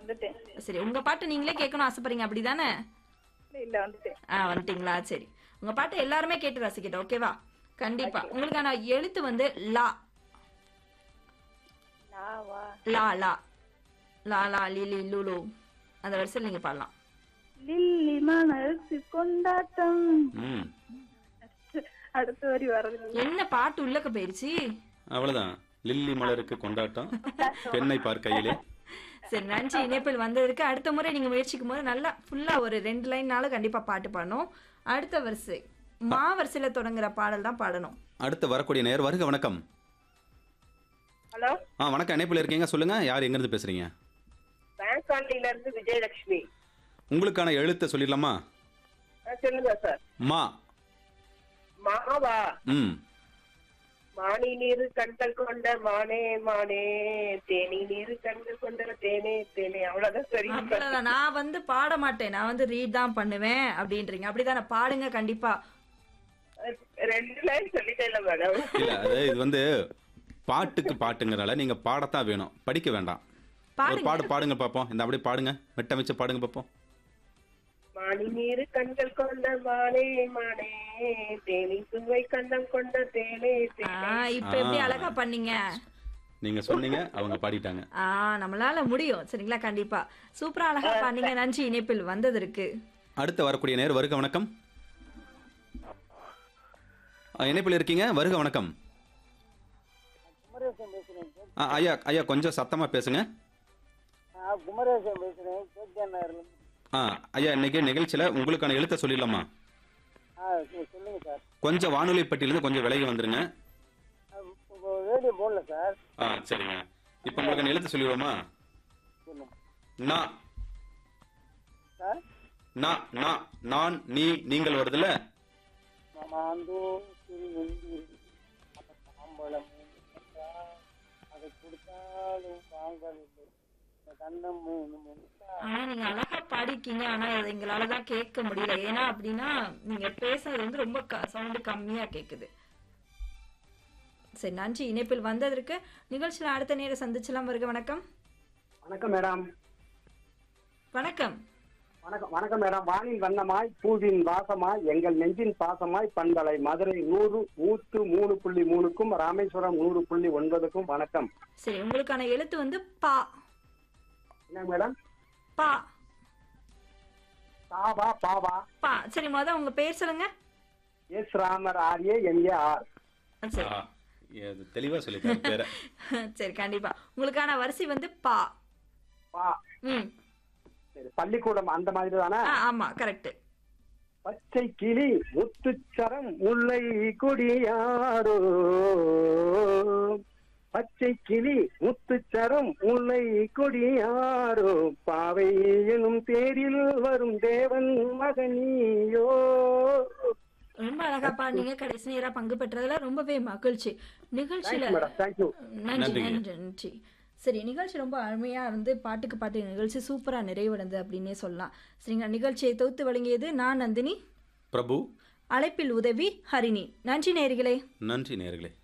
வந்துட்டேன் சரி உங்க பாட்டு நீங்களே கேட்கணும் ஆசைப்படுறீங்க அப்படிதானே இல்ல இல்ல வந்துட்டேன் ஆ வந்துட்டீங்களா சரி உங்க பாட்டு எல்லாருமே கேட்டு ரசிக்கட்டும் ஓகேவா கண்டிப்பா உங்களுக்கான எழுத்து வந்து லா லாவா லா லா லா லா லிலி லுலு அந்த வரிசையில் நீங்க பாடலாம் லில்லி மனசு கொண்டாட்டம் ம் அடுத்த வரி வரது என்ன பாட்டு உள்ளக்க போயிருச்சு அவ்வளவுதான் லில்லி மலருக்கு கொண்டாட்டம் பெண்ணை பார்க்கையிலே சரி நன்றி இணைப்பில் வந்ததற்கு அடுத்த முறை நீங்க முயற்சிக்கும் போது நல்லா ஃபுல்லா ஒரு ரெண்டு லைன்னாலும் கண்டிப்பா பாட்டு பாடணும் அடுத்த வரிசை மா வரிசையில தொடங்குற பாடல் தான் பாடணும் அடுத்து வரக்கூடிய நேர் வருக வணக்கம் ஹலோ ஆ வணக்கம் இணைப்பில் இருக்கீங்க சொல்லுங்க யார் எங்கிருந்து பேசுறீங்க பேங்க் காலனில இருந்து விஜயலட்சுமி உங்களுக்கான எழுத்தை சொல்லிடலாமா ஆ, சொல்லுங்க சார் மா மாவா ம் மானி நீரு கண்கள் கொண்ட மானே மானே தேனி நீரு கண்கள் கொண்ட தேனே தேனே அவ்வளவுதான் சரி அவ்வளவுதான் நான் வந்து பாட மாட்டேன் நான் வந்து ரீட் தான் பண்ணுவேன் அப்படின்றீங்க அப்படிதானே பாடுங்க கண்டிப்பா ரெண்டு லைன் சொல்லிட்டே இல்ல மேடம் இல்ல அது இது வந்து பாட்டுக்கு பாட்டுங்கிறனால நீங்க பாடத்தான் வேணும் படிக்க வேண்டாம் ஒரு பாடுங்க பாடு பாடுங்க பார்ப்போம் இந்த அப்படியே பாடுங்க மெட்ட வச்சு பாடுங்க பார்ப்போம் மானி நீரு கண்கள் கொண்ட மானே மானே தேனி சுவை கண்டம் கொண்ட தேனே ஆ, தேனே இப்ப எப்படி ஆ. அழகா பண்ணீங்க நீங்க சொன்னீங்க அவங்க பாடிட்டாங்க ஆ நம்மளால முடியும் சரிங்களா கண்டிப்பா சூப்பரா அழகா பண்ணீங்க நன்றி இணைப்பில் வந்ததற்கு அடுத்து வரக்கூடிய நேர் வருக வணக்கம் ஆ, இணைப்பில் இருக்கீங்க வருக வணக்கம் குமரேசன் பேசுறேன் ஆ, ஐயா ஐயா கொஞ்சம் சத்தமா பேசுங்க நான் குமரேசன் பேசுறேன் கேகே நகர்ல இருந்து. ஆ ஐயா இன்னைக்கு நிகழ்ச்சியில உங்களுக்கான எழுத்தை சொல்லிடலாமா ஆ சரி, சொல்லுங்க சார் கொஞ்சம் வானொலி பெட்டியிலிருந்து கொஞ்சம் விலகி வந்துருங்க ஆ, உங்க ரேடியோ போடல சார் ஆ சரிங்க இப்போ உங்களுக்கான எழுத்து சொல்லிடுவோமா சொல்லுங்க நா சார் நா நா நான் நீ நீங்கள் வருதுல்ல மாமாந்தோ சிறு வெந்தி மாம்பழம் அதை கொடுத்தாலும் வாங்கவில்லை இந்த கண்ணம் வேணும் என்றால் ஆனா நீங்க அழகா பாடிருக்கீங்க ஆனா அதை எங்களால தான் கேட்க முடியல ஏன்னா அப்படின்னா நீங்க பேசுறது வந்து ரொம்ப சவுண்டு கம்மியா கேக்குது சரி நன்றி இணைப்பில் வந்ததற்கு நிகழ்ச்சியில அடுத்த நேரம் சந்திச்சலாம் வருக வணக்கம் வணக்கம் மேடம் வணக்கம் வணக்கம் வணக்கம் மேடம் வானில் வண்ணமாய் பூவின் வாசமாய் எங்கள் நெஞ்சின் பாசமாய் பண்பலை மதுரை நூறு நூற்று மூணு புள்ளி மூணுக்கும் ராமேஸ்வரம் நூறு புள்ளி ஒன்பதுக்கும் வணக்கம் சரி உங்களுக்கான எழுத்து வந்து பா என்ன மேடம் பா தாவா பாவா பா சரி முத உங்க பேர் சொல்லுங்க S Ramar RA MA R சரி ஆ, இது தெளிவா சொல்லிட்டாரு பேர சரி கண்டிப்பா உங்களுக்கான வரிசை வந்து பா பா ம் சரி பள்ளிக்கூடம் அந்த மாதிரி தானே ஆ, ஆமா கரெக்ட் பச்சை கிளி முத்துச்சரம் முல்லை கொடியாரோ பச்சை கிளி முத்துச்சரம் முல்லை கொடியாரோ பாவை எனும் தேரில் வரும் தேவன் மகனியோ ரொம்ப அழகா பாடுனீங்க கடைசி நேரா பங்கு பெற்றதுல ரொம்பவே மகிழ்ச்சி நிகழ்ச்சியில தேங்க்ஸ் மேடம் தேங்க்யூ நன்றி நன்றிங்க. நன்றி நன்றி சரி நிகழ்ச்சி ரொம்ப அருமையா இருந்து பாட்டுக்கு பாட்டு நிகழ்ச்சி சூப்பரா நிறைவடைந்தது அப்படின்னே சொல்லலாம் சரிங்களா நிகழ்ச்சியை தொகுத்து வழங்கியது நான் நந்தினி பிரபு அழைப்பில் உதவி ஹரிணி நன்றி நேயர்களே நன்றி நேர்களே